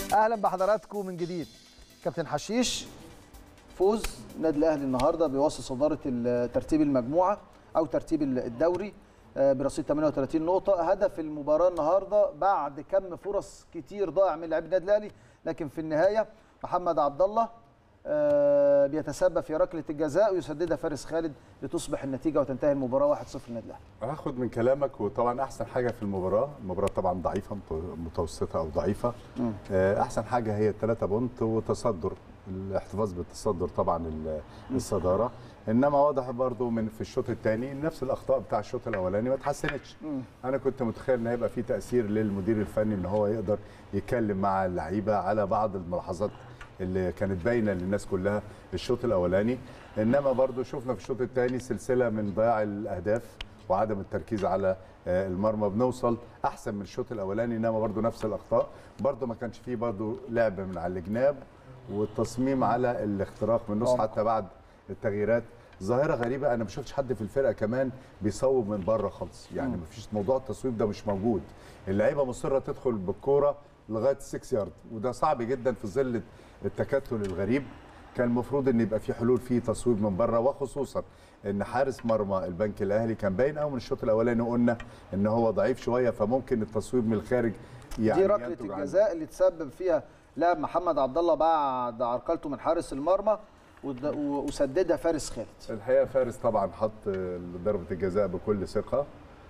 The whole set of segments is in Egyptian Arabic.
اهلا بحضراتكم من جديد كابتن حشيش فوز النادي الاهلي النهارده بيواصل صداره ال- ترتيب المجموعه او ترتيب ال- الدوري آه، برصيد 38 نقطه هدف المباراه النهارده بعد كم فرص كتير ضايع من لاعبي النادي الاهلي لكن في النهايه محمد عبد الله آه، بيتسبب في ركله الجزاء ويسددها فارس خالد لتصبح النتيجه وتنتهي المباراه 1-0 للنادي الاهلي هاخد من كلامك وطبعا احسن حاجه في المباراه المباراه طبعا ضعيفه مت- متوسطه او ضعيفه آه، احسن حاجه هي الثلاثه بونت وتصدر الاحتفاظ بالتصدر طبعا ال- الصداره انما واضح برضو من في الشوط الثاني نفس الاخطاء بتاع الشوط الاولاني ما اتحسنتش انا كنت متخيل ان هيبقى في تاثير للمدير الفني ان هو يقدر يتكلم مع اللعيبه على بعض الملاحظات اللي كانت باينه للناس كلها الشوط الاولاني انما برضو شفنا في الشوط الثاني سلسله من ضياع الاهداف وعدم التركيز على آه، المرمى بنوصل احسن من الشوط الاولاني انما برضو نفس الاخطاء برضو ما كانش فيه برضو لعب من على الجناب والتصميم على الاختراق من النص عمق. حتى بعد التغييرات ظاهره غريبه انا ما شفتش حد في الفرقه كمان بيصوب من بره خالص يعني ما فيش موضوع التصويب ده مش موجود اللعيبه مصره تدخل بالكوره لغايه 6 يارد وده صعب جدا في ظل التكتل الغريب كان المفروض ان يبقى في حلول في تصويب من بره وخصوصا ان حارس مرمى البنك الاهلي كان باين قوي من الشوط الاولاني قلنا ان هو ضعيف شويه فممكن التصويب من الخارج يعني دي ركله ينتج عنه. الجزاء اللي تسبب فيها لاعب محمد عبد الله بعد عرقلته من حارس المرمى ود- و- وسددها فارس خالد الحقيقه فارس طبعا حط ضربه الجزاء بكل ثقه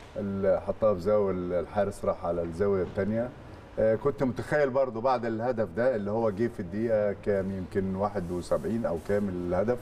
ال- حطها في زاويه الحارس راح على الزاويه الثانيه كنت متخيل برضو بعد الهدف ده اللي هو جه في الدقيقه كام يمكن 71 او كام الهدف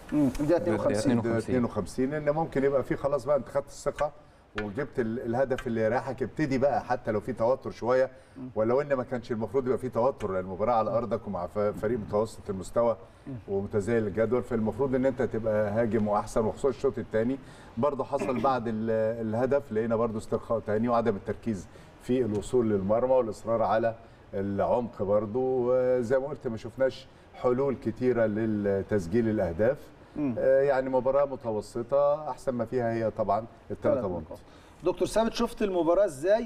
دي 52 ده 52 ان ممكن يبقى في خلاص بقى انت خدت الثقه وجبت ال- الهدف اللي يريحك ابتدي بقى حتى لو في توتر شويه ولو ان ما كانش المفروض يبقى في توتر لان المباراه على ارضك ومع ف- فريق متوسط المستوى ومتزايل الجدول فالمفروض ان انت تبقى هاجم واحسن وخصوصا الشوط الثاني برضه حصل بعد ال- الهدف لقينا برضه استرخاء ثاني وعدم التركيز في الوصول للمرمى والاصرار على العمق برضه زي ما قلت ما شفناش حلول كتيره لتسجيل الاهداف آه، يعني مباراه متوسطه احسن ما فيها هي طبعا الثلاثه بونت دكتور ثابت شفت المباراه ازاي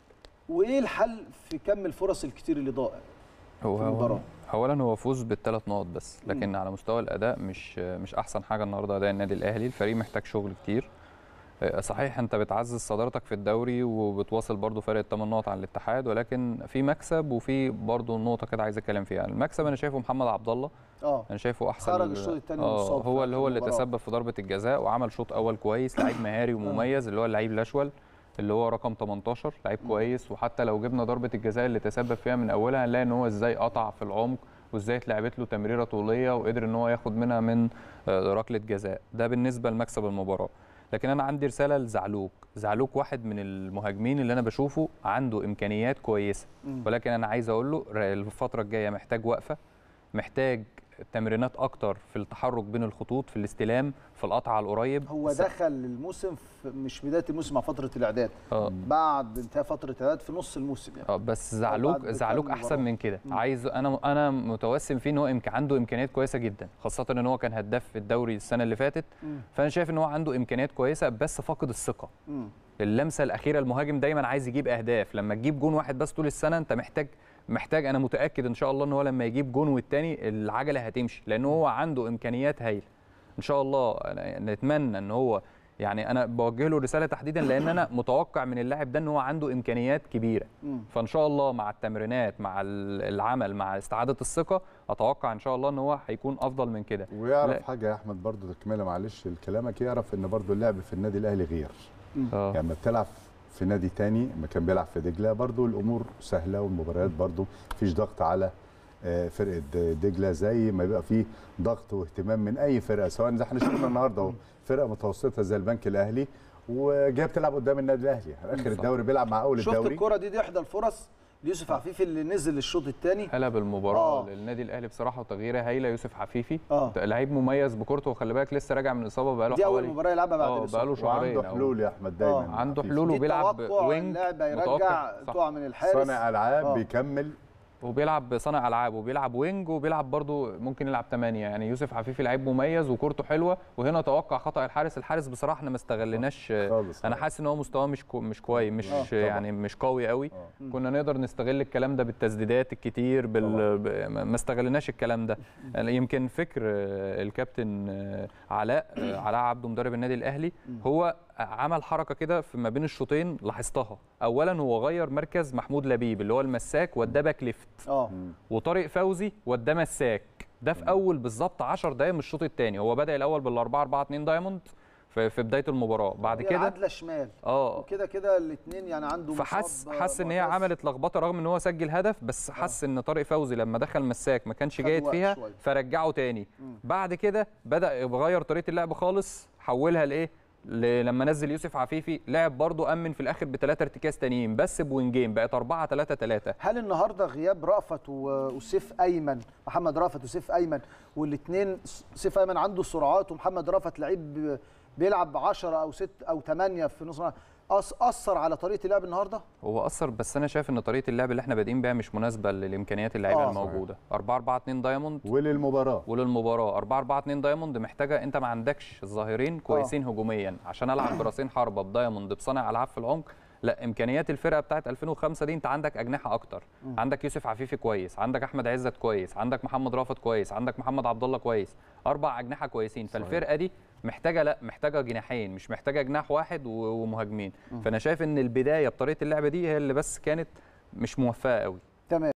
وايه الحل في كم الفرص الكتير اللي ضائع هو في المباراة. هو اولا هو فوز بالثلاث نقط بس لكن على مستوى الاداء مش مش احسن حاجه النهارده اداء النادي الاهلي الفريق محتاج شغل كتير آه، صحيح انت بتعزز صدارتك في الدوري وبتواصل برضو فرق الثمان نقط عن الاتحاد ولكن في مكسب وفي برضو نقطه كده عايز اتكلم فيها المكسب انا شايفه محمد عبد الله اه انا شايفه احسن خرج الشوط التاني اه مصاب هو في اللي هو اللي المباراة. تسبب في ضربه الجزاء وعمل شوط اول كويس لعيب مهاري ومميز اللي هو اللعيب الاشول اللي هو رقم 18 لعيب كويس وحتى لو جبنا ضربه الجزاء اللي تسبب فيها من اولها هنلاقي ان هو ازاي قطع في العمق وازاي اتلعبت له تمريره طوليه وقدر ان هو ياخد منها من آه، ركله جزاء ده بالنسبه لمكسب المباراه لكن انا عندي رساله لزعلوك زعلوك واحد من المهاجمين اللي انا بشوفه عنده امكانيات كويسه ولكن انا عايز اقول له ر- الفتره الجايه محتاج وقفه محتاج تمرينات اكتر في التحرك بين الخطوط في الاستلام في القطع القريب هو س- دخل الموسم في مش بدايه الموسم مع فتره الاعداد اه بعد انتهاء فتره الاعداد في نص الموسم يعني اه بس بعد زعلوك بكام زعلوك احسن مباراة. من كده عايز انا انا متوسم فيه ان هو إمك... عنده امكانيات كويسه جدا خاصه ان هو كان هداف في الدوري السنه اللي فاتت مم. فانا شايف ان هو عنده امكانيات كويسه بس فاقد الثقه مم. اللمسه الاخيره المهاجم دايما عايز يجيب اهداف لما تجيب جون واحد بس طول السنه انت محتاج محتاج انا متاكد ان شاء الله ان هو لما يجيب جون والتاني العجله هتمشي لان هو عنده امكانيات هايله ان شاء الله أنا- نتمنى ان هو يعني انا بوجه له رساله تحديدا لان انا متوقع من اللاعب ده ان هو عنده امكانيات كبيره مم. فان شاء الله مع التمرينات مع ال- العمل مع استعاده الثقه اتوقع ان شاء الله ان هو هيكون افضل من كده ويعرف لا. حاجه يا احمد برضو تكمله معلش لكلامك يعرف ان برضو اللعب في النادي الاهلي غير اه يعني لما بتلعب في نادي تاني لما كان بيلعب في دجله برضو الامور سهله والمباريات برضو مفيش ضغط على آه، فرقه دجله زي ما بيبقى فيه ضغط واهتمام من اي فرقه سواء زي احنا شفنا النهارده اهو فرقه متوسطه زي البنك الاهلي وجايه بتلعب قدام النادي الاهلي اخر صح. الدوري بيلعب مع اول شفت الدوري الكره دي دي احدى الفرص ليوسف عفيفي اللي نزل الشوط الثاني قلب المباراه آه. للنادي الاهلي بصراحه وتغييره هايله يوسف عفيفي اه لعيب مميز بكورته وخلي بالك لسه راجع من اصابه بقاله دي اول حوالي مباراه يلعبها بعد اه الإصابة. بقاله شهرين وعنده أو- حلول يا احمد دايما آه. عنده عفيفي. حلول دي وبيلعب توقع وينج اللاعب هيرجع متوقع صح. تقع من الحارس صانع العاب آه. بيكمل وبيلعب صانع العاب وبيلعب وينج وبيلعب برضو ممكن يلعب ثمانية يعني يوسف عفيفي لعيب مميز وكورته حلوه وهنا توقع خطا الحارس الحارس بصراحه احنا ما استغلناش خالص انا خالص. حاسس ان هو مستواه مش كو مش كويس مش آه، طبعاً. يعني مش قوي قوي آه. كنا نقدر نستغل الكلام ده بالتسديدات الكتير بال... ب- ما ما استغلناش الكلام ده يعني يمكن فكر آه، الكابتن آه، علاء آه، علاء عبده مدرب النادي الاهلي هو عمل حركه كده في ما بين الشوطين لاحظتها اولا هو غير مركز محمود لبيب اللي هو المساك وداه باك ليفت اه وطارق فوزي وداه مساك ده في اول بالظبط 10 دقايق من الشوط الثاني هو بدا الاول بال 4 4 2 دايموند في في بدايه المباراه بعد هي كده العدله شمال اه وكده كده الاثنين يعني عنده فحس مصاب، حس ان هي معتز. عملت لخبطه رغم ان هو سجل هدف بس حس ان طارق فوزي لما دخل مساك ما كانش خد جيد وقت فيها شوية. فرجعه تاني بعد كده بدا يغير طريقه اللعب خالص حولها لايه ل- لما نزل يوسف عفيفي لعب برضه امن في الاخر بثلاثه ارتكاز تانيين بس بوينجين بقت 4 3 3 هل النهارده غياب رأفت و- وسيف ايمن محمد رأفت وسيف ايمن والاثنين سيف ايمن عنده سرعات ومحمد رأفت لعيب بيلعب ب 10 او 6 او 8 في نص الملعب. أث- اثر على طريقه اللعب النهارده هو اثر بس انا شايف ان طريقه اللعب اللي احنا بادئين بيها مش مناسبه للامكانيات اللعيبه آه. الموجوده 4 4 2 دايموند وللمباراه وللمباراه 4 4 2 دايموند محتاجه انت ما عندكش ظاهرين كويسين هجوميا عشان العب براسين حربه بدايموند بصانع العاب في العمق لا امكانيات الفرقه بتاعت 2005 دي انت عندك اجنحه اكتر عندك يوسف عفيفي كويس عندك احمد عزت كويس عندك محمد رافت كويس عندك محمد عبد الله كويس اربع اجنحه كويسين فالفرقه دي محتاجه لا محتاجه جناحين مش محتاجه جناح واحد و- ومهاجمين فانا شايف ان البدايه بطريقه اللعب دي هي اللي بس كانت مش موفقه قوي تمام